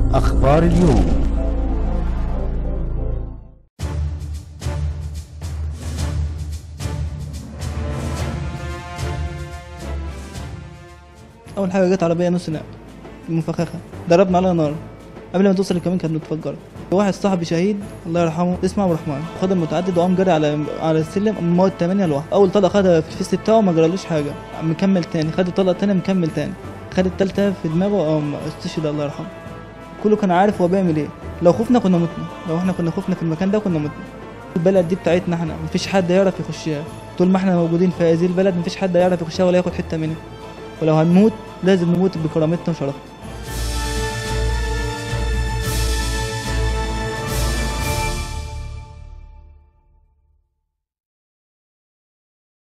أخبار اليوم اول حاجه جت عربيه نص نقل مفخخه ضربنا عليها نار قبل ما توصل الكمين كانت متفجره واحد صاحبي شهيد الله يرحمه اسمه عبد الرحمن خد المتعدد وقام جري على على السلم قام موت 8 لوحده اول طلقه خدها في الفيست بتاعه ما جرالوش حاجه مكمل تاني خد الطلقه التانيه مكمل تاني خد التالتة في دماغه قام استشهد الله يرحمه كله كان عارف هو بيعمل ايه لو خفنا كنا متنا لو احنا كنا خفنا في المكان ده كنا متنا البلد دي بتاعتنا احنا مفيش حد يعرف يخشها طول ما احنا موجودين في هذه البلد مفيش حد يعرف يخشها ولا ياخد حته منها ولو هنموت لازم نموت بكرامتنا وشرفنا